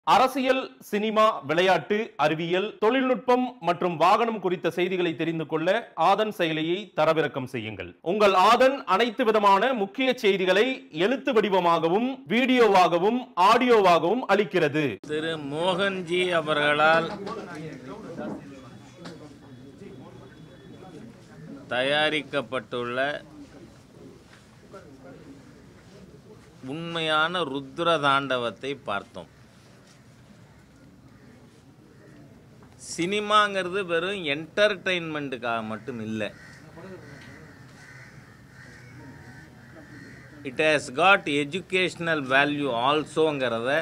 அரசியல் சினிமா விளையாட்டு அறிவியல் தொழில்நுட்பம் மற்றும் வாகனம் குறித்த செய்திகளை தெரிந்து கொள்ள ஆதன் செயலியை தரவிறக்கம் செய்யுங்கள் உங்கள் ஆதன் அனைத்து விதமான முக்கிய செய்திகளை எழுத்து வடிவமாகவும் வீடியோவாகவும் ஆடியோவாகவும் அளிக்கிறது திரு மோகன்ஜி அவர்களால் தயாரிக்கப்பட்டுள்ள உண்மையான ருத்ர தாண்டவத்தை பார்த்தோம் சினிமாங்கிறது வெறும் என்டர்டெயின்மெண்ட்டுக்காக மட்டும் இல்லை it has got educational value ஆல்சோங்கிறத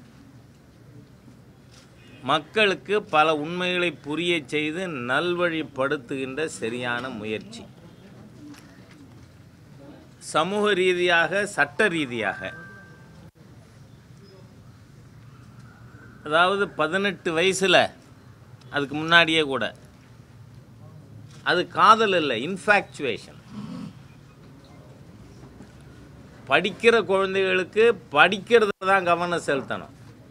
மக்களுக்கு பல உண்மைகளை புரிய செய்து நல்வழிப்படுத்துகின்ற சரியான முயற்சி சமூக ரீதியாக சட்ட ரீதியாக அதாவது பதினெட்டு வயசில் அதுக்கு முன்னாடியே கூட அது காதல் இல்லை இன்ஃபேக்சுவேஷன் படிக்கிற குழந்தைகளுக்கு படிக்கிறதுல தான் கவனம் செலுத்தணும்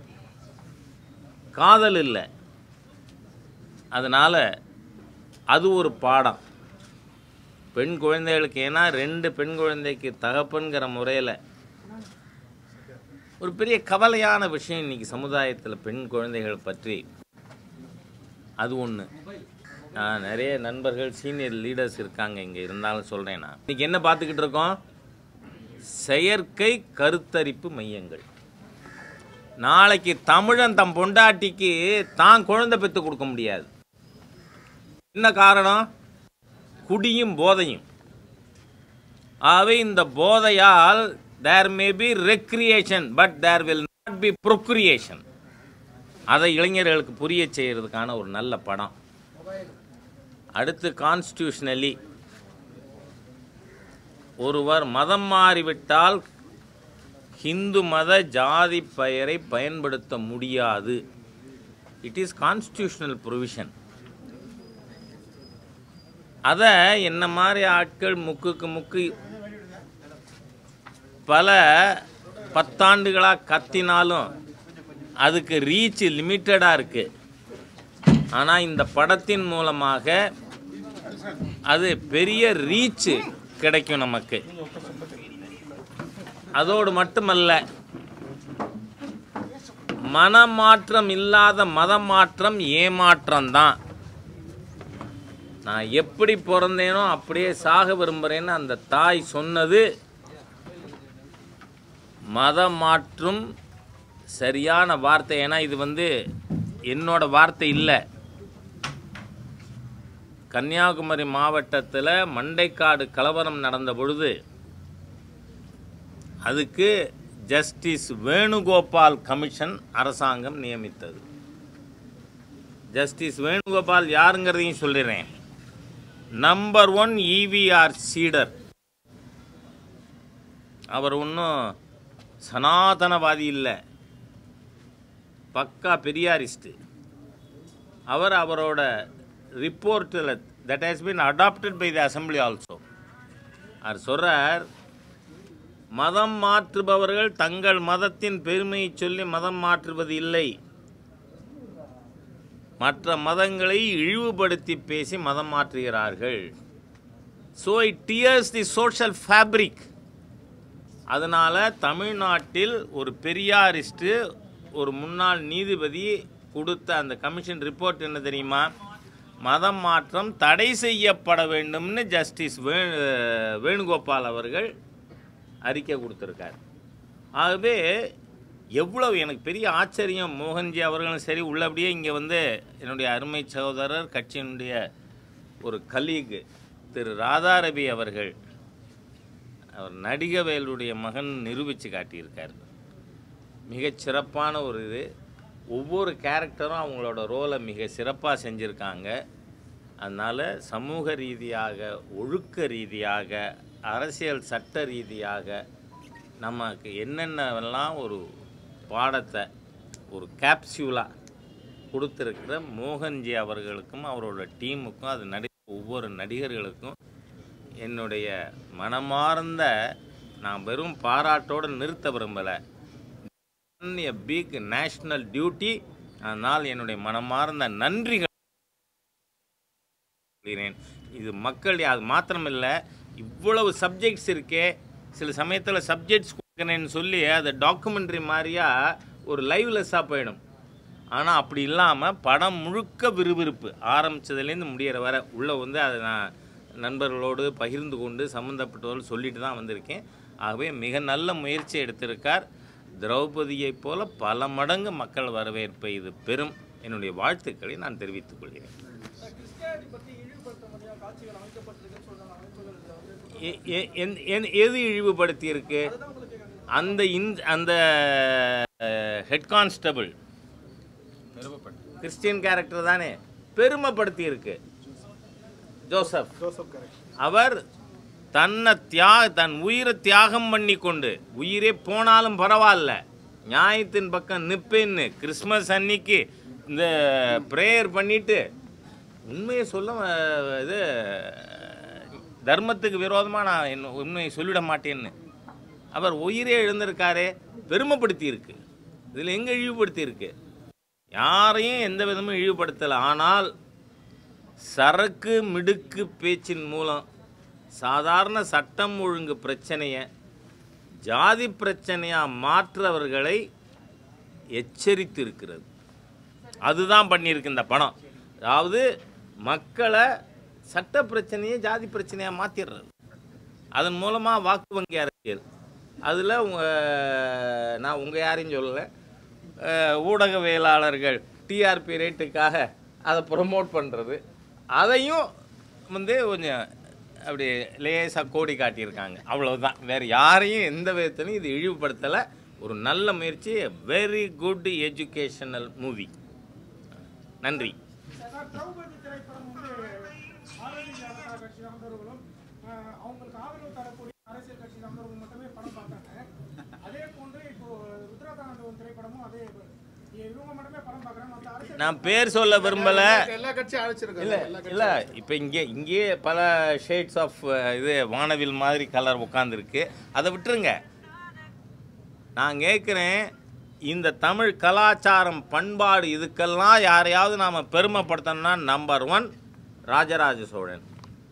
காதல் இல்லை அதனால் அது ஒரு பாடம் பெண் குழந்தைகளுக்கு ஏன்னா ரெண்டு பெண் குழந்தைக்கு தகப்பன்கிற முறையில் ஒரு பெரிய கவலையான விஷயம் இன்னைக்கு சமுதாயத்தில் பெண் குழந்தைகள் பற்றி அது ஒன்று நான் நிறைய நண்பர்கள் சீனியர் லீடர்ஸ் இருக்காங்க இங்கே இருந்தாலும் சொல்கிறேன் நான் இன்னைக்கு என்ன பார்த்துக்கிட்டு இருக்கோம் செயற்கை கருத்தரிப்பு மையங்கள் நாளைக்கு தமிழன் தம் பொண்டாட்டிக்கு தான் குழந்தை பெற்று கொடுக்க முடியாது என்ன காரணம் குடியும் போதையும் ஆகவே இந்த போதையால் there may be recreation but there will not be procreation அதை இளைஞர்களுக்கு புரிய செய்கிறதுக்கான ஒரு நல்ல படம் அடுத்து கான்ஸ்டியூஷனலி ஒருவர் மதம் மாறிவிட்டால் ஹிந்து மத ஜாதி பெயரை பயன்படுத்த முடியாது இட் இஸ் கான்ஸ்டியூஷனல் ப்ரொவிஷன் அதை என்ன மாதிரி ஆட்கள் முக்குக்கு முக்கு பல பத்தாண்டுகளாக கத்தினாலும் அதுக்கு ரீச் லிமிட்டடாக இருக்குது ஆனால் இந்த படத்தின் மூலமாக அது பெரிய ரீச் கிடைக்கும் நமக்கு அதோடு மட்டுமல்ல மனமாற்றம் இல்லாத மதமாற்றம் ஏமாற்றம் தான் நான் எப்படி பிறந்தேனோ அப்படியே சாக விரும்புகிறேன்னு அந்த தாய் சொன்னது மதம் மாற்றும் சரியான வார்த்தை ஏன்னா இது வந்து என்னோட வார்த்தை இல்லை கன்னியாகுமரி மாவட்டத்தில் மண்டைக்காடு கலவரம் நடந்த பொழுது அதுக்கு ஜஸ்டிஸ் வேணுகோபால் கமிஷன் அரசாங்கம் நியமித்தது ஜஸ்டிஸ் வேணுகோபால் யாருங்கிறதையும் சொல்லிடுறேன் நம்பர் ஒன் இவிஆர் சீடர் அவர் ஒன்றும் சனாதனவாதி இல்லை பக்கா பெரியாரிஸ்ட்டு அவர் அவரோட ரிப்போர்ட்டில் that has been adopted by the assembly also அவர் சொல்கிறார் மதம் மாற்றுபவர்கள் தங்கள் மதத்தின் பெருமையை சொல்லி மதம் மாற்றுவது இல்லை மற்ற மதங்களை இழிவுபடுத்தி பேசி மதம் மாற்றுகிறார்கள் so it tears the social fabric அதனால் தமிழ்நாட்டில் ஒரு பெரியாரிஸ்ட்டு ஒரு முன்னாள் நீதிபதி கொடுத்த அந்த கமிஷன் ரிப்போர்ட் என்ன தெரியுமா மதம் மாற்றம் தடை செய்யப்பட வேண்டும்னு ஜஸ்டிஸ் வே வேணுகோபால் அவர்கள் அறிக்கை கொடுத்துருக்கார் ஆகவே எவ்வளவு எனக்கு பெரிய ஆச்சரியம் மோகன்ஜி அவர்களும் சரி உள்ளபடியே இங்கே வந்து என்னுடைய அருமை சகோதரர் கட்சியினுடைய ஒரு கலீக் திரு ராதாரவி அவர்கள் அவர் நடிகவேலுடைய மகன் நிரூபித்து காட்டியிருக்கார் மிகச் சிறப்பான ஒரு இது ஒவ்வொரு கேரக்டரும் அவங்களோட ரோலை மிக சிறப்பாக செஞ்சுருக்காங்க அதனால் சமூக ரீதியாக ஒழுக்க ரீதியாக அரசியல் சட்ட ரீதியாக நமக்கு என்னென்னவெல்லாம் ஒரு பாடத்தை ஒரு கேப்சியூலாக கொடுத்துருக்கிற மோகன்ஜி அவர்களுக்கும் அவரோட டீமுக்கும் அது நடி ஒவ்வொரு நடிகர்களுக்கும் என்னுடைய மனமார்ந்த நான் வெறும் பாராட்டோடு நிறுத்த விரும்பலை எ பிக் நேஷ்னல் டியூட்டி அதனால் என்னுடைய மனமார்ந்த நன்றிகள் சொல்கிறேன் இது மக்கள் அது மாத்திரமில்லை இவ்வளவு சப்ஜெக்ட்ஸ் இருக்கே சில சமயத்தில் சப்ஜெக்ட்ஸ் கொடுக்குறேன்னு சொல்லி அது டாக்குமெண்ட்ரி மாதிரியா ஒரு லைவ்லெஸ்ஸாக போயிடும் ஆனால் அப்படி இல்லாமல் படம் முழுக்க விறுவிறுப்பு ஆரம்பித்ததுலேருந்து முடியிற வரை உள்ளே வந்து அதை நான் நண்பர்களோடு பகிர்ந்து கொண்டு சம்மந்தப்பட்டவர்கள் சொல்லிட்டு தான் வந்திருக்கேன் ஆகவே மிக நல்ல முயற்சி எடுத்திருக்கார் திரௌபதியைப் போல பல மடங்கு மக்கள் வரவேற்பை இது பெரும் என்னுடைய வாழ்த்துக்களை நான் தெரிவித்துக் கொள்கிறேன் கிறிஸ்டியானிட்டி பத்தி இழிவுபடுத்த முடியாத காட்சிகள் அமைக்கப்பட்டிருக்குன்னு சொல்றாங்க அமைப்புகள் இதுல வந்து எ- எ- எந்த- எந்த- எது இழிவுபடுத்தி இருக்கு அதுதான் உங்களுக்கு கேட்கணும். அந்த இந்த அந்த ஹெட் கான்ஸ்டபிள் கிறிஸ்டியன் கேரக்டர் தானே பெருமைப்படுத்தி இருக்கு ஜோசப் ஜோசப் கரெக்ட் அவர் தன்னை தியா தன் உயிரை தியாகம் பண்ணி கொண்டு உயிரே போனாலும் பரவாயில்ல நியாயத்தின் பக்கம் நிப்பேன்னு கிறிஸ்மஸ் அன்னைக்கு இந்த ப்ரேயர் பண்ணிட்டு உண்மையை சொல்ல அஹ், இது தர்மத்துக்கு விரோதமாக நான் என்ன உண்மையை சொல்லிட மாட்டேன்னு அவர் உயிரே எழுந்திருக்காரே பெருமைப்படுத்தி இருக்கு இதில் எங்கே இழிவுபடுத்தி இருக்கு யாரையும் எந்த விதமும் இழிவுபடுத்தலை ஆனால் சரக்கு மிடுக்கு பேச்சின் மூலம் சாதாரண சட்டம் ஒழுங்கு பிரச்சனையை ஜாதி பிரச்சனையாக மாற்றவர்களை எச்சரித்து இருக்கிறது அதுதான் பண்ணியிருக்கு இந்த படம் அதாவது மக்களை சட்ட பிரச்சனையை ஜாதி பிரச்சனையாக மாற்றிடுறது அதன் மூலமாக வாக்கு வங்கி அரசியல் அதில் உங்கள் நான் உங்கள் யாரையும் சொல்லலை அஹ், ஊடகவியலாளர்கள் டிஆர்பி ரேட்டுக்காக அதை ப்ரொமோட் பண்ணுறது அதையும் வந்து கொஞ்சம் அப்படி லேசாக கோடி காட்டியிருக்காங்க அவ்வளவுதான் வேறு யாரையும் எந்த விதத்திலையும் இது இழிவுபடுத்தலை ஒரு நல்ல முயற்சி வெரி குட் எஜுகேஷனல் மூவி நன்றி சார் திரௌபதி திரைப்படம் வந்து ஆரோக்கிய ஜனதா கட்சி சார்ந்தவர்களும் அஹ், அவங்களுக்கு ஆதரவு தரக்கூடிய அரசியல் கட்சி சார்ந்தவர்கள் மட்டுமே படம் பார்த்தாங்க அதே போன்று இப்போ ருத்ரதாண்டவன் திரைப்படமும் அதே இவங்க மட்டுமே படம் பார்க்குறாங்க மற்ற அரசியல் நான் பேர் சொல்ல விரும்பலை எல்லா கட்சியும் அழைச்சிருக்காங்க இல்லை இல்லை இப்போ இங்கே இங்கேயே பல ஷேட்ஸ் ஆஃப் இது வானவில் மாதிரி கலர் உட்காந்துருக்கு அதை விட்டுருங்க நான் கேட்குறேன் இந்த தமிழ் கலாச்சாரம் பண்பாடு இதுக்கெல்லாம் யாரையாவது நாம் பெருமைப்படுத்தணும்னா நம்பர் ஒன் ராஜராஜ சோழன்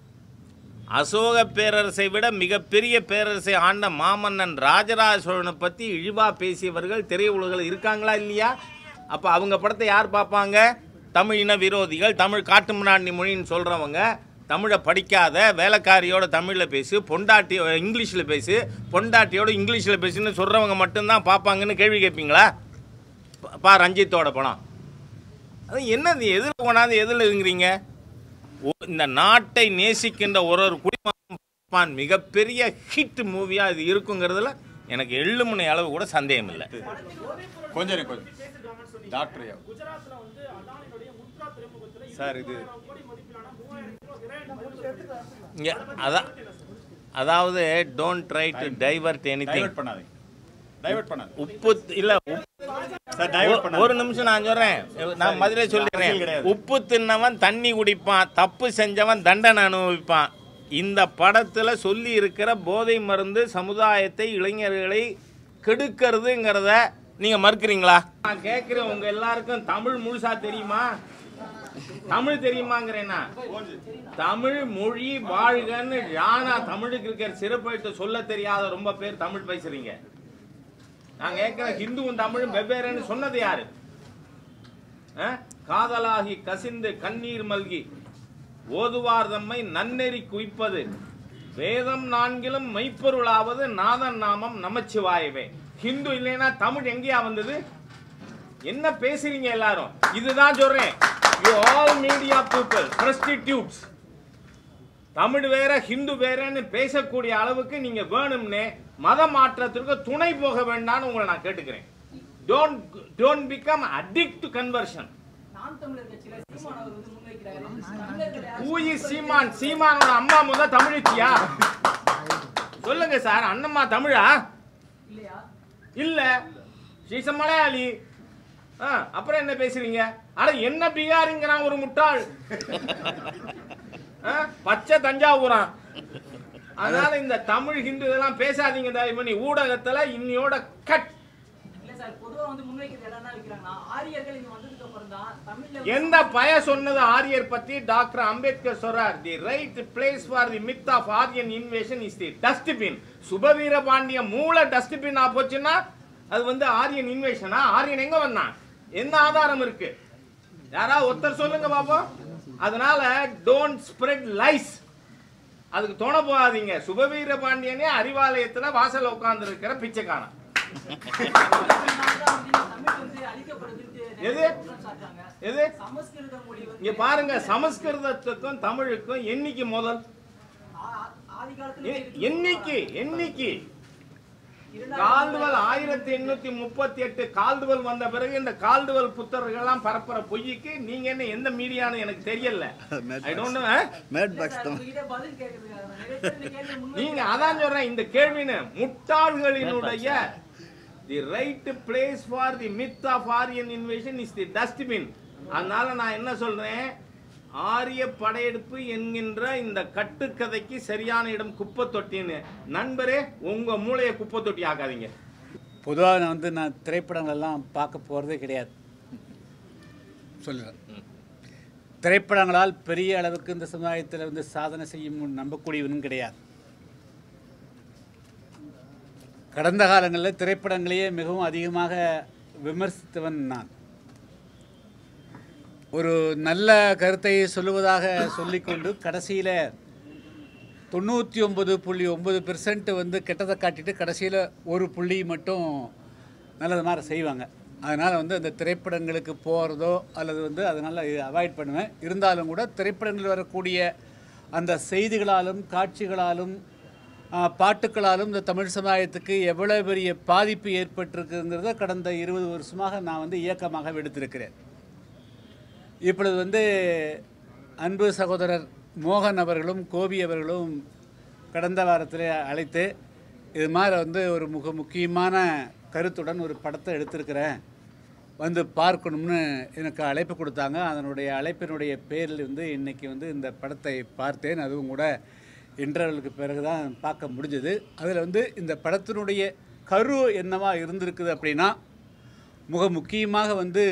அசோக பேரரசை விட மிகப்பெரிய பேரரசை ஆண்ட மாமன்னன் ராஜராஜ சோழனை பற்றி இழிவாக பேசியவர்கள் திரையுலகில் இருக்காங்களா இல்லையா அப்போ அவங்க படத்தை யார் பார்ப்பாங்க தமிழ் இன விரோதிகள் தமிழ் காட்டு முன்னாடி மொழின்னு சொல்கிறவங்க தமிழை படிக்காத வேலைக்காரியோட தமிழில் பேசு பொண்டாட்டி இங்கிலீஷில் பேசு பொண்டாட்டியோட இங்கிலீஷில் பேசுன்னு சொல்கிறவங்க மட்டும்தான் பார்ப்பாங்கன்னு கேள்வி கேட்பீங்களா பா- பா ரஞ்சித்தோட படம் அது என்னது எதில் கொண்டாந்து எதில் இருங்கிறீங்க ஒ- இந்த நாட்டை நேசிக்கின்ற ஒரு ஒரு குடிமகன் மிகப்பெரிய ஹிட் மூவியா இது இருக்குங்கிறதுல எனக்கு எள்ளு மணி அளவு கூட சந்தேகம் இல்லை கொஞ்சம் இரு, கொஞ்சம் டாக்டர் ஐயா. குஜராத்ல வந்து அதானியுடைய முத்ரா துறைமுகத்துல சார் இது கோடி மதிப்பிலான மூவாயிரம் கிலோ ஹெராயின் இங்க அதான் அதாவது don't try to divert any divert பண்ணாதீங்க டைவர்ட் பண்ணாதீங்க உப்பு இல்ல சார் டைவர்ட் ஒ- பண்ணாதீங்க ஒரு நிமிஷம் நான் சொல்றேன் நான் பதிலே அரசியல் சொல்லிடுறேன் கிடையாது. உப்பு தின்னவன் தண்ணி குடிப்பான் தப்பு செஞ்சவன் தண்டனை அனுபவிப்பான் இந்த படத்துல சொல்லி இருக்கிற போதை மருந்து சமுதாயத்தை இளைஞர்களை கெடுக்கிறதுங்கிறத நீங்க மறுக்கிறீங்களா நான் கேட்கிறேன் உங்க எல்லாருக்கும் தமிழ் முழுசா தெரியுமா தமிழ் தெரியுமாங்கிறேன்னா தமிழ் மொழி வாழ்கன்னு யானா தமிழுக்கு இருக்கிற சிறப்பெழுத்து சொல்ல தெரியாத ரொம்ப பேர் தமிழ் பேசுறீங்க நான் கேட்கிறேன் ஹிந்துவும் தமிழும் வெவ்வேறுன்னு சொன்னது யாரு ஆ? காதலாகி கசிந்து கண்ணீர் மல்கி ஓதுவார் தம்மை நன்னெறி குவிப்பது வேதம் நான்கிலும் மெய்ப்பொருளாவது நாதன் நாமம் நமச்சிவாயவே ஹிந்து இல்லைன்னா தமிழ் எங்கேயா வந்தது என்ன பேசுறீங்க எல்லாரும் இதுதான் சொல்றேன் you all media people prostitutes Tamil வேற ஹிந்து வேறன்னு பேசக்கூடிய அளவுக்கு நீங்க வேணும்னே மத மாற்றத்திற்கு துணை போக வேண்டாம்னு உங்களை நான் கேட்டுக்கிறேன் don't don't become addict to conversion நாம் தமிழர் கட்சியில சீமான் அவர் வந்து முன்வைக்கிறாரு தமிழர்கள் யாரும் ஊயி சீமான் சீமானோட அம்மா முத தமிழிச்சியா சொல்லுங்க சார் அண்ணம்மா தமிழா இல்லையா இல்ல she's a மலையாளி ஆ, அப்புறம் என்ன பேசுறீங்க அட என்ன பீகாரிங்கிறான் ஒரு முட்டாள் ஆ, பச்சை தஞ்சாவூரான் அதனால இந்த தமிழ் ஹிந்து இதெல்லாம் பேசாதீங்க தயவு பண்ணி ஊடகத்துல இன்னியோட கட் இல்ல சார் பொதுவா வந்து முன்வைக்கிறது என்னன்னா வைக்கிறாங்கன்னா ஆரியர்கள் இங்க வந்ததுக்கு அப்புறம் தான் தமிழ்ல எந்த பய சொன்னது ஆரியர் பத்தி டாக்டர் அம்பேத்கர் சொல்றார் the right place for the myth of Aryan invasion is the dustbin சுபவீர பாண்டிய மூல டஸ்ட்பின் ஆ போச்சுன்னா அது வந்து ஆரியன் இன்வேஷனா ஆரியன் எங்க வந்தான் என்ன ஆதாரம் இருக்கு யாராவது ஒருத்தர் சொல்லுங்க பாப்போம் அதனால டோன்ட் ஸ்ப்ரெட் லைஸ் அதுக்கு துணை போகாதீங்க சுபவீர பாண்டியனே அறிவாலயத்துல வாசல்ல உட்கார்ந்து இருக்கிற பிச்சைக்காரன் தமிழ் வந்து அழிக்கப்படுது எது? சாட்டாங்க எது சமஸ்கிருத மொழி வந்து இங்க பாருங்க சமஸ்கிருதத்துக்கும் தமிழுக்கும் என்னைக்கு முதல் ஆ- ஆதி காலத்துல எ- என்னைக்கு என்னைக்கு கால்டுவல் ஆயிரத்தி எண்ணூத்தி முப்பத்தி எட்டு கால்டுவல் வந்த பிறகு இந்த கால்டுவல் புத்தர்கள்லாம் பரப்புற பொய்யுக்கு நீங்க என்ன எந்த மீடியான்னு எனக்கு தெரியல ஐ டோன்ட் நோ மேட் பாக்ஸ் தான் உங்ககிட்ட பதில் கேக்குறதுக்காக தான். நிறைய பேர் இந்த கேள்வியை முன்வைக்கிறாங்க. நீங்க அதான் சொல்றேன் இந்த கேள்வின்னு முட்டாள்களினுடைய the right place for the myth of Aryan invasion is the dustbin அதனால நான் என்ன சொல்றேன் ஆரிய படையெடுப்பு என்கின்ற இந்த கட்டுக்கதைக்கு சரியான இடம் குப்பை தொட்டின்னு நண்பரே உங்க மூளையை குப்பை தொட்டி ஆக்காதீங்க பொதுவாக நான் வந்து நான் திரைப்படங்கள் எல்லாம் பார்க்க போகிறதே கிடையாது சொல்லுறேன் திரைப்படங்களால் பெரிய அளவுக்கு இந்த சமுதாயத்தில் வந்து சாதனை செய்யும் நம்பக்கூடியவனும் கிடையாது கடந்த காலங்களில் திரைப்படங்களையே மிகவும் அதிகமாக விமர்சித்தவன் நான் ஒரு நல்ல கருத்தை சொல்லுவதாக சொல்லிக்கொண்டு கடைசியில் தொண்ணூற்றி ஒம்பது புள்ளி ஒம்பது பெர்சன்ட் வந்து கெட்டதை காட்டிட்டு கடைசியில் ஒரு புள்ளி மட்டும் நல்லது மாதிரி செய்வாங்க அதனால் வந்து அந்த திரைப்படங்களுக்கு போகிறதோ அல்லது வந்து அதனால் அவாய்ட் பண்ணுவேன் இருந்தாலும் கூட திரைப்படங்களில் வரக்கூடிய அந்த செய்திகளாலும் காட்சிகளாலும் ஆ, பாட்டுக்களாலும் இந்த தமிழ் சமுதாயத்துக்கு எவ்வளோ பெரிய பாதிப்பு ஏற்பட்டிருக்குங்கிறத கடந்த இருபது வருஷமாக நான் வந்து இயக்கமாக எடுத்திருக்கிறேன் இப்பொழுது வந்து அன்பு சகோதரர் மோகன் அவர்களும் கோபி அவர்களும் கடந்த வாரத்தில் அழைத்து இது மாதிரி வந்து ஒரு முக முக்கியமான கருத்துடன் ஒரு படத்தை எடுத்திருக்கிறேன் வந்து பார்க்கணும்னு எனக்கு அழைப்பு கொடுத்தாங்க அதனுடைய அழைப்பினுடைய பேரில் வந்து இன்றைக்கி வந்து இந்த படத்தை பார்த்தேன் அதுவும் கூட இன்டர்வலுக்கு பிறகு தான் பார்க்க முடிஞ்சது அதில் வந்து இந்த படத்தினுடைய கரு என்னவா இருந்திருக்குது அப்படின்னா மிக முக்கியமாக வந்து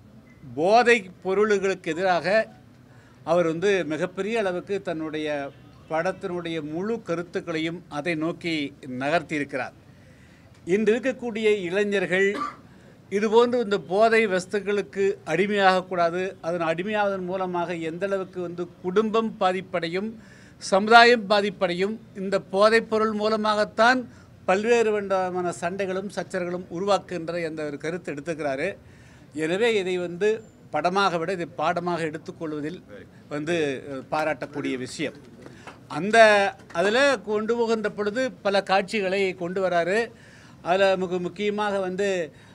போதை பொருள்களுக்கு எதிராக அவர் வந்து மிகப்பெரிய அளவுக்கு தன்னுடைய படத்தினுடைய முழு கருத்துக்களையும் அதை நோக்கி நகர்த்தியிருக்கிறார் இன்று இருக்கக்கூடிய இளைஞர்கள் இதுபோன்று இந்த போதை வஸ்துக்களுக்கு அடிமையாகக்கூடாது அதன் அடிமையாவதன் மூலமாக எந்த அளவுக்கு வந்து குடும்பம் பாதிப்படையும் சமுதாயம் பாதிப்படையும் இந்த போதைப் பொருள் மூலமாகத்தான் பல்வேறு விதமான சண்டைகளும் சச்சரவுகளும் உருவாக்குகின்ற என்ற ஒரு கருத்து எடுத்துக்கிறாரு எனவே இதை வந்து படமாக விட இதை பாடமாக எடுத்துக்கொள்வதில் வந்து அஹ், பாராட்டக்கூடிய விஷயம் அந்த அதில் கொண்டு போகின்ற பொழுது பல காட்சிகளை கொண்டு வராரு அதில் மிக முக்கியமாக வந்து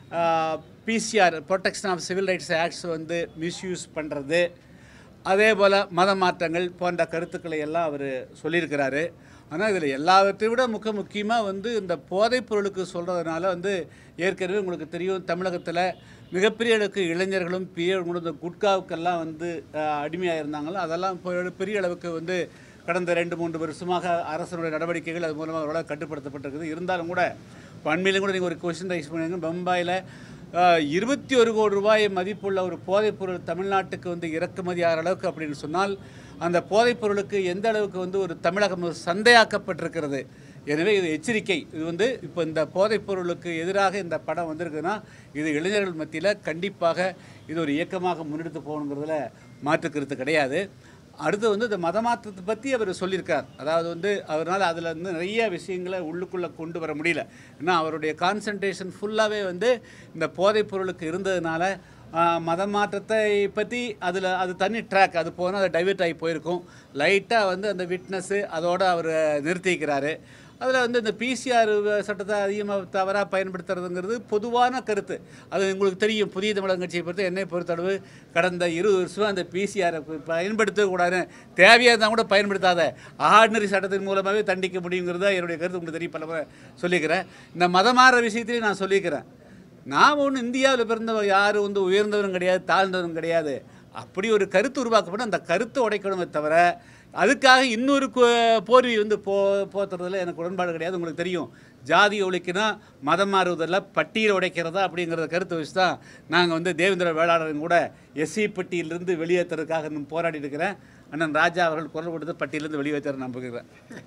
PCR protection of civil rights acts வந்து மிஸ்யூஸ் பண்ணுறது அதே போல் மத மாற்றங்கள் போன்ற கருத்துக்களை எல்லாம் அவர் சொல்லியிருக்கிறாரு ஆனால் இதில் எல்லாவற்றையும் விட முக்க முக்கியமாக வந்து இந்த போதைப் பொருளுக்கு சொல்கிறதுனால வந்து ஏற்கனவே உங்களுக்கு தெரியும் தமிழகத்தில் மிகப்பெரிய அளவுக்கு இளைஞர்களும் பெரிய இந்த குட்காவுக்கெல்லாம் வந்து அடிமையாக இருந்தாங்களோ அதெல்லாம் இப்போ பெரிய அளவுக்கு வந்து கடந்த ரெண்டு மூன்று வருஷமாக அரசனுடைய நடவடிக்கைகள் அது மூலமாக ஓரளவு கட்டுப்படுத்தப்பட்டிருக்குது இருந்தாலும் கூட பண்மையிலும் கூட நீங்கள் ஒரு கொஸ்டின் ரைஸ் பண்ணுங்க பம்பாயில் இருபத்தி ஒரு கோடி ரூபாய் மதிப்புள்ள ஒரு போதைப் பொருள் தமிழ்நாட்டுக்கு வந்து இறக்குமதி ஆகிற அளவுக்கு அப்படின்னு சொன்னால் அந்த போதைப் பொருளுக்கு எந்த அளவுக்கு வந்து ஒரு தமிழகம் ஒரு சந்தையாக்கப்பட்டிருக்கிறது எனவே இது எச்சரிக்கை இது வந்து இப்போ இந்த போதைப் பொருளுக்கு எதிராக இந்த படம் வந்திருக்குன்னா இது இளைஞர்கள் மத்தியில் கண்டிப்பாக இது ஒரு இயக்கமாக முன்னெடுத்து போகணுங்கிறதுல மாற்று கருத்து கிடையாது அடுத்து வந்து இந்த மதமாற்றத்தை பற்றி அவர் சொல்லியிருக்கார் அதாவது வந்து அவரால் அதில் வந்து நிறைய விஷயங்களை உள்ளுக்குள்ளே கொண்டு வர முடியல ஏன்னா அவருடைய கான்சன்ட்ரேஷன் ஃபுல்லாகவே வந்து இந்த போதைப் பொருளுக்கு இருந்ததுனால ஆஹ், மத மாற்றத்தை பற்றி அதில் அது தனி ட்ராக் அது போனால் அது டைவெர்ட் ஆகி போயிருக்கும் லைட்டாக வந்து அந்த விட்னஸ்ஸு அதோடு அவர் நிறுத்திக்கிறாரு அதில் வந்து இந்த பிசிஆர் சட்டத்தை அதிகமாக தவறாக பயன்படுத்துறதுங்கிறது பொதுவான கருத்து அது உங்களுக்கு தெரியும் புதிய தமிழக கட்சியை பொறுத்து என்னை பொறுத்தளவு கடந்த இருபது வருஷம் அந்த பிசிஆரை பயன்படுத்தக்கூடாது தேவையாக இருந்தால் கூட பயன்படுத்தாத ஆர்டினரி சட்டத்தின் மூலமாகவே தண்டிக்க முடியுங்கிறது தான் என்னுடைய கருத்து உங்களுக்கு தெரியும் பல முறை சொல்லிக்கிறேன் இந்த மதமாற விஷயத்திலையும் நான் சொல்லிக்கிறேன் நாம் ஒன்றும் இந்தியாவில் பிறந்தவ யாரும் வந்து உயர்ந்தவரும் கிடையாது தாழ்ந்தவரும் கிடையாது அப்படி ஒரு கருத்து உருவாக்கப்படும் அந்த கருத்தை உடைக்கணுமே தவிர அதுக்காக இன்னொரு கு- போர்வை வந்து போ போத்துறதுல எனக்கு உடன்பாடு கிடையாது உங்களுக்கு தெரியும் ஜாதி ஒழிக்கணும் மதம் மாறுவதில்ல பட்டியல் உடைக்கிறதா அப்படிங்கிறத கருத்தை வச்சு தான் நாங்கள் வந்து தேவேந்திர வேளாளரும் கூட எஸ்சி பட்டியலிருந்து வெளியேற்றுறதுக்காக இன்னும் போராடி இருக்கிறேன் அண்ணன் ராஜா அவர்கள் குரல் கொடுத்து பட்டியலிருந்து வெளியேற்ற நம்புகிறேன்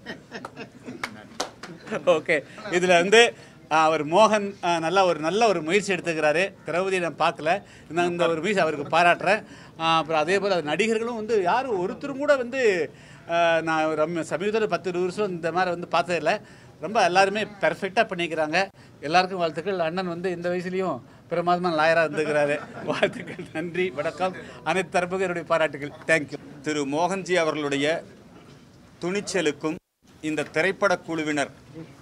ஓகே இதில் வந்து ஆ, அவர் மோகன் ஆ, நல்லா ஒரு நல்ல ஒரு முயற்சி எடுத்துக்கிறாரு திரௌபதியை நான் பார்க்கல நான் இந்த ஒரு முயற்சி அவருக்கு பாராட்டுறேன் ஆ, அப்புறம் அதே போல் நடிகர்களும் வந்து யாரும் ஒருத்தரும் கூட வந்து ஆ, நான் ரொம்ப சமீபத்தில் பத்து இருபது வருஷம் இந்த மாதிரி வந்து பார்த்ததில்ல ரொம்ப எல்லாருமே பெர்ஃபெக்டாக பண்ணிக்கிறாங்க எல்லாருக்கும் வாழ்த்துக்கள் அண்ணன் வந்து இந்த வயசுலேயும் பிரமாதமாக லாயராக இருந்துக்கிறாரு வாழ்த்துக்கள் நன்றி வணக்கம் அனைத்து தரப்புக்கும் என்னுடைய பாராட்டுகள் தேங்க்யூ திரு மோகன்ஜி அவர்களுடைய துணிச்சலுக்கும் இந்த திரைப்பட குழுவினர்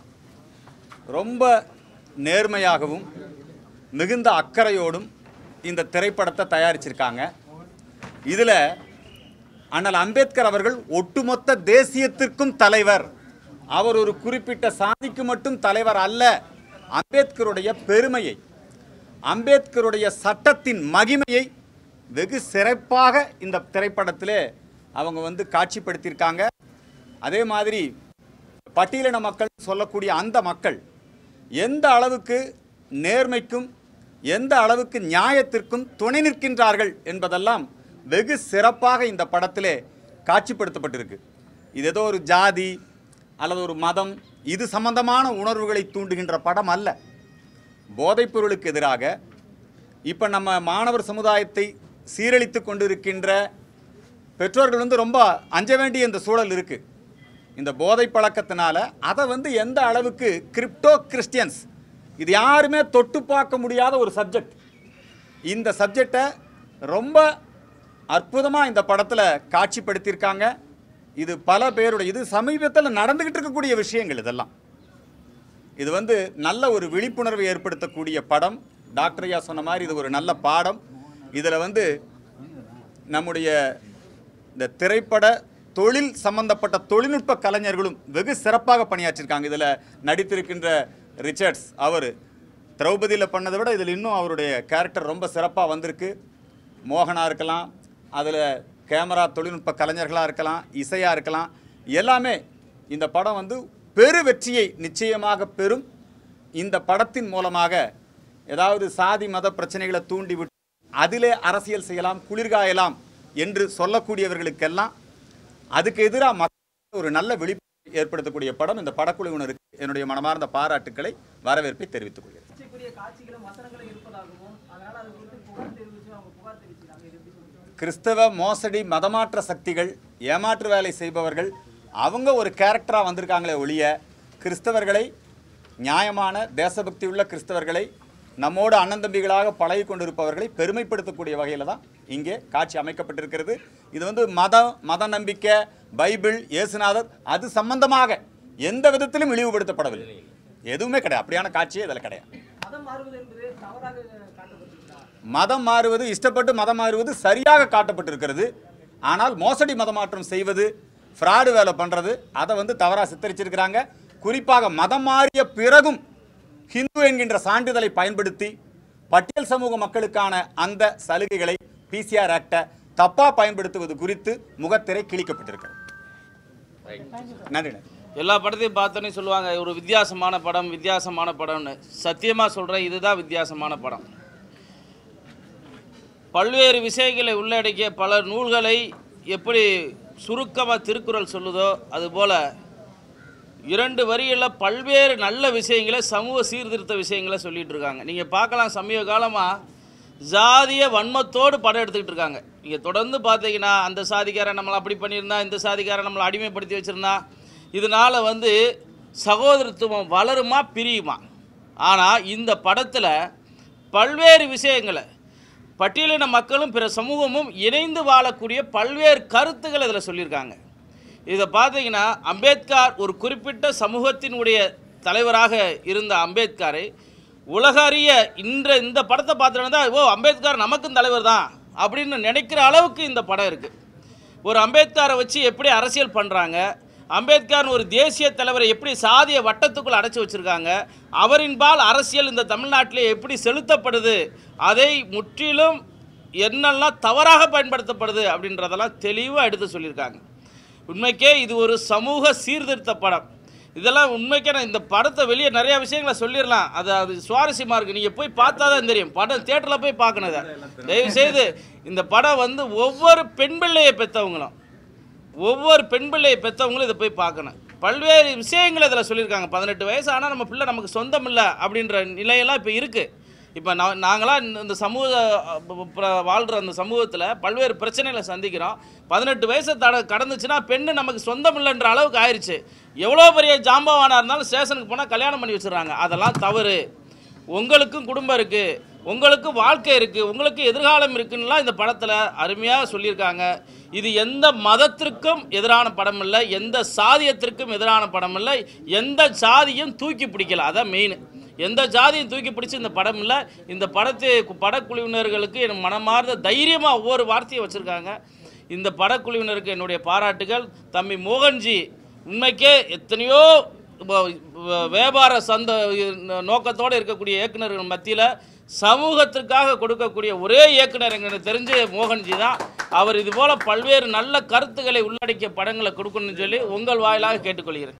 ரொம்ப நேர்மையாகவும் மிகுந்த அக்கறையோடும் இந்த திரைப்படத்தை தயாரிச்சிருக்காங்க இதில் அண்ணல் அம்பேத்கர் அவர்கள் ஒட்டுமொத்த தேசியத்திற்கும் தலைவர் அவர் ஒரு குறிப்பிட்ட சாதிக்கு மட்டும் தலைவர் அல்ல அம்பேத்கருடைய பெருமையை அம்பேத்கருடைய சட்டத்தின் மகிமையை வெகு சிறப்பாக இந்த திரைப்படத்திலே அவங்க வந்து காட்சிப்படுத்தியிருக்காங்க அதே மாதிரி பட்டியலின மக்கள் சொல்லக்கூடிய அந்த மக்கள் எந்த அளவுக்கு நேர்மைக்கும் எந்த அளவுக்கு நியாயத்திற்கும் துணை நிற்கின்றார்கள் என்பதெல்லாம் வெகு சிறப்பாக இந்த படத்திலே காட்சிப்படுத்தப்பட்டிருக்கு இது ஏதோ ஒரு ஜாதி அல்லது ஒரு மதம் இது சம்பந்தமான உணர்வுகளை தூண்டுகின்ற படம் அல்ல போதைப்பொருளுக்கு எதிராக இப்போ நம்ம மாணவர் சமுதாயத்தை சீரழித்து கொண்டிருக்கின்ற பெற்றோர்கள் வந்து ரொம்ப அஞ்ச வேண்டிய இந்த சூழல் இருக்குது இந்த போதை பழக்கத்தினால அதை வந்து எந்த அளவுக்கு கிரிப்டோ கிறிஸ்டியன்ஸ் இது யாருமே தொட்டு பார்க்க முடியாத ஒரு சப்ஜெக்ட் இந்த சப்ஜெக்டை ரொம்ப அற்புதமாக இந்த படத்தில் காட்சிப்படுத்தியிருக்காங்க இது பல பேருடைய இது சமீபத்தில் நடந்துக்கிட்டு இருக்கக்கூடிய விஷயங்கள் இதெல்லாம் இது வந்து நல்ல ஒரு விழிப்புணர்வை ஏற்படுத்தக்கூடிய படம் டாக்டர் ஐயா சொன்ன மாதிரி இது ஒரு நல்ல பாடம் இதில் வந்து நம்முடைய இந்த திரைப்பட தொழில் சம்பந்தப்பட்ட தொழில்நுட்ப கலைஞர்களும் வெகு சிறப்பாக பணியாற்றிருக்காங்க இதில் நடித்திருக்கின்ற ரிச்சர்ட்ஸ் அவர் திரௌபதியில் பண்ணதை விட இதில் இன்னும் அவருடைய கேரக்டர் ரொம்ப சிறப்பாக வந்திருக்கு மோகனாக இருக்கலாம் அதில் கேமரா தொழில்நுட்ப கலைஞர்களாக இருக்கலாம் இசையாக இருக்கலாம் எல்லாமே இந்த படம் வந்து பெரு வெற்றியை நிச்சயமாக பெறும் இந்த படத்தின் மூலமாக ஏதாவது சாதி மத பிரச்சனைகளை தூண்டிவிட்டு அதிலே அரசியல் செய்யலாம் குளிர்காயலாம் என்று சொல்லக்கூடியவர்களுக்கெல்லாம் அதுக்கு எதிராக மக்கள் ஒரு நல்ல விழிப்புணர்வை ஏற்படுத்தக்கூடிய படம் இந்த படக்குழுவினருக்கு என்னுடைய மனமார்ந்த பாராட்டுக்களை வரவேற்பை தெரிவித்துக் கொள்கிறேன் சர்ச்சைக்குரிய காட்சிகளும் வசனங்களும் இருப்பதாகவும் அதனால அது குறித்து புகார் தெரிவிச்சு அவங்க புகார் தெரிவிச்சிருக்காங்க இது எப்படி சொல்றீங்க? கிறிஸ்தவ மோசடி மதமாற்ற சக்திகள் ஏமாற்று வேலை செய்பவர்கள் அவங்க ஒரு கேரக்டராக வந்திருக்காங்களே ஒழிய கிறிஸ்தவர்களை நியாயமான தேசபக்தி உள்ள கிறிஸ்தவர்களை நம்மோடு அண்ணன் தம்பிகளாக பழகி கொண்டிருப்பவர்களை பெருமைப்படுத்தக்கூடிய வகையில் தான் இங்கே காட்சி அமைக்கப்பட்டிருக்கிறது இது வந்து மதம் மத நம்பிக்கை பைபிள் இயேசுநாதர் அது சம்பந்தமாக எந்த விதத்திலும் இழிவுபடுத்தப்படவில்லை எதுவுமே கிடையாது அப்படியான காட்சியே இதில் கிடையாது மதம் மாறுவது என்பது தவறாக காட்டப்பட்டிருக்கா மதம் மாறுவது இஷ்டப்பட்டு மதம் மாறுவது சரியாக காட்டப்பட்டிருக்கிறது ஆனால் மோசடி மதமாற்றம் செய்வது ஃப்ராடு வேலை பண்ணுறது அதை வந்து தவறாக சித்தரிச்சிருக்கிறாங்க குறிப்பாக மதம் மாறிய பிறகும் ஹிந்து என்கின்ற சான்றிதழை பயன்படுத்தி பட்டியல் சமூக மக்களுக்கான அந்த சலுகைகளை பிசிஆர் ஆக்டை தப்பாக பயன்படுத்துவது குறித்து முகத்திரை கிழிக்கப்பட்டிருக்கிறது நன்றி நன்றி எல்லா படத்தையும் பார்த்தோன்னே சொல்லுவாங்க ஒரு வித்தியாசமான படம் வித்தியாசமான படம்னு சத்தியமாக சொல்கிறேன் இதுதான் வித்தியாசமான படம் பல்வேறு விஷயங்களை உள்ளடக்கிய பல நூல்களை எப்படி சுருக்கமாக திருக்குறள் சொல்லுதோ அதுபோல் இரண்டு வரிகளில் பல்வேறு நல்ல விஷயங்களை சமூக சீர்திருத்த விஷயங்களை சொல்லிட்டு இருக்காங்க நீங்கள் பார்க்கலாம் சமீப காலமாக ஜாதிய வன்மத்தோடு படம் எடுத்துக்கிட்டு இருக்காங்க நீங்கள் தொடர்ந்து பார்த்தீங்கன்னா அந்த சாதிக்காரன் நம்மளை அப்படி பண்ணியிருந்தா இந்த சாதிக்காரன் நம்மளை அடிமைப்படுத்தி வச்சுருந்தா இதனால் வந்து சகோதரத்துவம் வளருமா பிரியுமா ஆனால் இந்த படத்தில் பல்வேறு விஷயங்களை பட்டியலின மக்களும் பிற சமூகமும் இணைந்து வாழக்கூடிய பல்வேறு கருத்துக்கள் இதில் சொல்லியிருக்காங்க இதை பார்த்தீங்கன்னா அம்பேத்கர் ஒரு குறிப்பிட்ட சமூகத்தினுடைய தலைவராக இருந்த அம்பேத்கரை உலக அறிய இன்ற இந்த படத்தை பார்த்தோன்னா தான் ஓ அம்பேத்கர் நமக்கும் தலைவர் தான் அப்படின்னு நினைக்கிற அளவுக்கு இந்த படம் இருக்குது ஒரு அம்பேத்கரை வச்சு எப்படி அரசியல் பண்ணுறாங்க அம்பேத்கர் ஒரு தேசிய தலைவரை எப்படி சாதிய வட்டத்துக்குள் அடைச்சி வச்சுருக்காங்க அவரின்பால் அரசியல் இந்த தமிழ்நாட்டிலே எப்படி செலுத்தப்படுது அதை முற்றிலும் என்னெல்லாம் தவறாக பயன்படுத்தப்படுது அப்படின்றதெல்லாம் தெளிவாக எடுத்து சொல்லியிருக்காங்க உண்மைக்கே இது ஒரு சமூக சீர்திருத்த படம் இதெல்லாம் உண்மைக்கான இந்த படத்தை வெளியே நிறைய விஷயங்களை சொல்லிடலாம் அது அது சுவாரஸ்யமாக இருக்குது நீங்கள் போய் பார்த்தா தான் தெரியும் படம் தேட்டரில் போய் பார்க்கணும் இதை தயவு செய்து இந்த படம் வந்து ஒவ்வொரு பெண் பிள்ளையை பெற்றவங்களும் ஒவ்வொரு பெண் பிள்ளையை பெற்றவங்களும் இதை போய் பார்க்கணும் பல்வேறு விஷயங்கள் இதில் சொல்லியிருக்காங்க பதினெட்டு வயசு ஆனால் நம்ம பிள்ளை நமக்கு சொந்தம் இல்லை அப்படின்ற நிலையெல்லாம் இப்போ இருக்குது இப்போ நான் நாங்களாம் இந்த- இந்த சமூக வாழ்கிற அந்த சமூகத்தில் பல்வேறு பிரச்சனைகளை சந்திக்கிறோம் பதினெட்டு வயசை தட கடந்துச்சுன்னா பெண்ணு நமக்கு சொந்தம் இல்லைன்ற அளவுக்கு ஆயிடுச்சு எவ்வளோ பெரிய ஜாம்பவானா இருந்தாலும் ஸ்டேஷனுக்கு போனால் கல்யாணம் பண்ணி வச்சுறாங்க அதெல்லாம் தவறு உங்களுக்கும் குடும்பம் இருக்குது உங்களுக்கு வாழ்க்கை இருக்குது உங்களுக்கு எதிர்காலம் இருக்குன்னுலாம் இந்த படத்தில் அருமையாக சொல்லியிருக்காங்க இது எந்த மதத்திற்கும் எதிரான படம் இல்லை எந்த சாதியத்திற்கும் எதிரான படம் இல்லை எந்த சாதியும் தூக்கி பிடிக்கல அதான் மெயின் எந்த ஜாதியும் தூக்கி பிடிச்சி இந்த படம் இல்லை இந்த படத்தை படக்குழுவினர்களுக்கு என் மனமார்ந்த தைரியமாக ஒவ்வொரு வார்த்தையும் வச்சுருக்காங்க இந்த படக்குழுவினருக்கு என்னுடைய பாராட்டுகள் தம்பி மோகன்ஜி உண்மைக்கே எத்தனையோ வ- வ- வியாபார சந்த நோக்கத்தோடு இருக்கக்கூடிய இயக்குனர்கள் மத்தியில் சமூகத்திற்காக கொடுக்கக்கூடிய ஒரே இயக்குனர் எங்களுக்கு தெரிஞ்சு மோகன்ஜி தான் அவர் இது போல பல்வேறு நல்ல கருத்துக்களை உள்ளடக்கிய படங்களை கொடுக்கணும்னு சொல்லி உங்கள் வாயிலாக கேட்டுக்கொள்கிறேன்